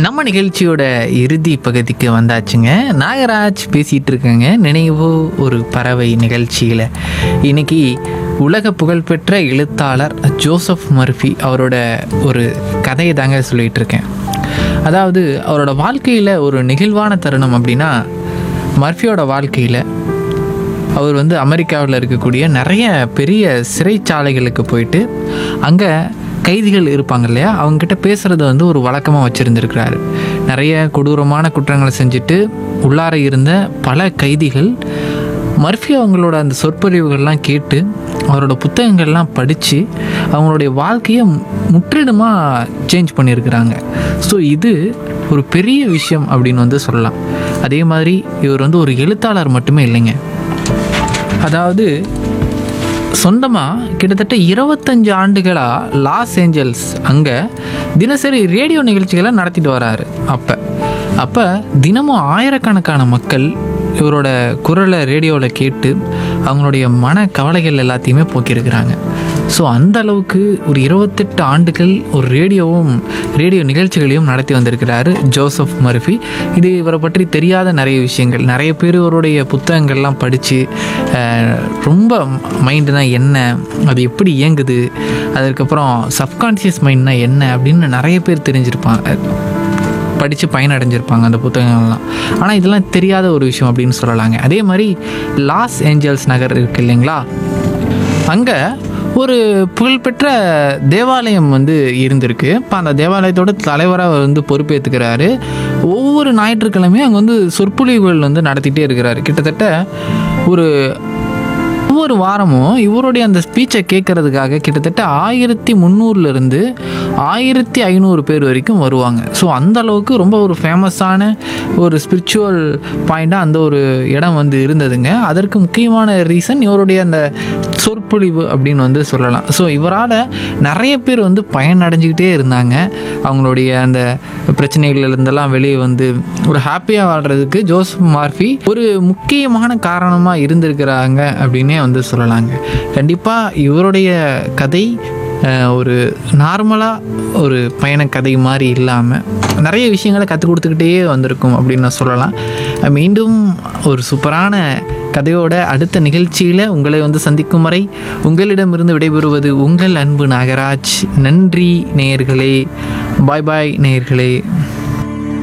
நம்ம நிகழ்ச்சியோட இறுதி பகுதிக்கு வந்தாச்சுங்க நாகராஜ் பேசிகிட்டு இருக்கேங்க நினைவு ஒரு பறவை நிகழ்ச்சியில் இன்னைக்கு உலக புகழ்பெற்ற எழுத்தாளர் ஜோசப் மர்ஃபி அவரோட ஒரு கதையை தாங்க சொல்லிகிட்டு இருக்கேன் அதாவது அவரோட வாழ்க்கையில் ஒரு நெகிழ்வான தருணம் அப்படின்னா மர்ஃபியோட வாழ்க்கையில் அவர் வந்து அமெரிக்காவில் இருக்கக்கூடிய நிறைய பெரிய சிறைச்சாலைகளுக்கு போயிட்டு அங்கே கைதிகள் இருப்பாங்க இல்லையா அவங்கக்கிட்ட பேசுகிறத வந்து ஒரு வழக்கமாக வச்சுருந்துருக்கிறாரு நிறைய கொடூரமான குற்றங்களை செஞ்சுட்டு உள்ளார இருந்த பல கைதிகள் மர்ஃபி அவங்களோட அந்த சொற்பொழிவுகள்லாம் கேட்டு அவரோட புத்தகங்கள்லாம் படித்து அவங்களுடைய வாழ்க்கையை முற்றிலுமாக சேஞ்ச் பண்ணியிருக்கிறாங்க ஸோ இது ஒரு பெரிய விஷயம் அப்படின்னு வந்து சொல்லலாம் அதே மாதிரி இவர் வந்து ஒரு எழுத்தாளர் மட்டுமே இல்லைங்க அதாவது சொந்தமாக கிட்டத்தட்ட இருபத்தஞ்சு ஆண்டுகளாக லாஸ் ஏஞ்சல்ஸ் அங்கே தினசரி ரேடியோ நிகழ்ச்சிகளை நடத்திட்டு வராரு அப்போ அப்போ தினமும் ஆயிரக்கணக்கான மக்கள் இவரோட குரலை ரேடியோவில் கேட்டு அவங்களுடைய மன கவலைகள் எல்லாத்தையுமே போக்கியிருக்கிறாங்க ஸோ அந்த அளவுக்கு ஒரு இருபத்தெட்டு ஆண்டுகள் ஒரு ரேடியோவும் ரேடியோ நிகழ்ச்சிகளையும் நடத்தி வந்திருக்கிறாரு ஜோசப் மர்ஃபி இது இவரை பற்றி தெரியாத நிறைய விஷயங்கள் நிறைய பேர் இவருடைய புத்தகங்கள்லாம் படித்து ரொம்ப மைண்டுனா என்ன அது எப்படி இயங்குது அதுக்கப்புறம் சப்கான்ஷியஸ் மைண்ட்னா என்ன அப்படின்னு நிறைய பேர் தெரிஞ்சிருப்பாங்க படித்து பயனடைஞ்சிருப்பாங்க அந்த புத்தகங்கள்லாம் ஆனால் இதெல்லாம் தெரியாத ஒரு விஷயம் அப்படின்னு சொல்லலாங்க அதே மாதிரி லாஸ் ஏஞ்சல்ஸ் நகர் இருக்கு இல்லைங்களா அங்கே ஒரு புகழ்பெற்ற தேவாலயம் வந்து இருந்திருக்கு இப்போ அந்த தேவாலயத்தோட தலைவராக வந்து பொறுப்பேற்றுக்கிறாரு ஒவ்வொரு ஞாயிற்றுக்கிழமையும் அங்கே வந்து சொற்பொழிவுகள் வந்து நடத்திட்டே இருக்கிறாரு கிட்டத்தட்ட ஒரு ஒவ்வொரு வாரமும் இவருடைய அந்த ஸ்பீச்சை கேட்கறதுக்காக கிட்டத்தட்ட ஆயிரத்தி முந்நூறுலேருந்து ஆயிரத்தி ஐநூறு பேர் வரைக்கும் வருவாங்க ஸோ அந்த அளவுக்கு ரொம்ப ஒரு ஃபேமஸான ஒரு ஸ்பிரிச்சுவல் பாயிண்ட்டாக அந்த ஒரு இடம் வந்து இருந்ததுங்க அதற்கு முக்கியமான ரீசன் இவருடைய அந்த சொற்பொழிவு அப்படின்னு வந்து சொல்லலாம் ஸோ இவரால் நிறைய பேர் வந்து பயனடைஞ்சிக்கிட்டே இருந்தாங்க அவங்களுடைய அந்த பிரச்சனைகள்ல இருந்தெல்லாம் வெளியே வந்து ஒரு ஹாப்பியாக வாழ்கிறதுக்கு ஜோசப் மார்ஃபி ஒரு முக்கியமான காரணமாக இருந்திருக்கிறாங்க அப்படின்னே வந்து சொல்லலாங்க கண்டிப்பாக இவருடைய கதை அஹ், ஒரு நார்மலாக ஒரு பயண கதை மாதிரி இல்லாமல் நிறைய விஷயங்களை கற்றுக் கொடுத்துக்கிட்டே வந்திருக்கும் அப்படின்னு நான் சொல்லலாம் அஹ், மீண்டும் ஒரு சூப்பரான கதையோட அடுத்த நிகழ்ச்சியில் உங்களை வந்து சந்திக்கும் வரை உங்களிடமிருந்து விடைபெறுவது உங்கள் அன்பு நாகராஜ் நன்றி நேயர்களே பாய் பாய் நேயர்களே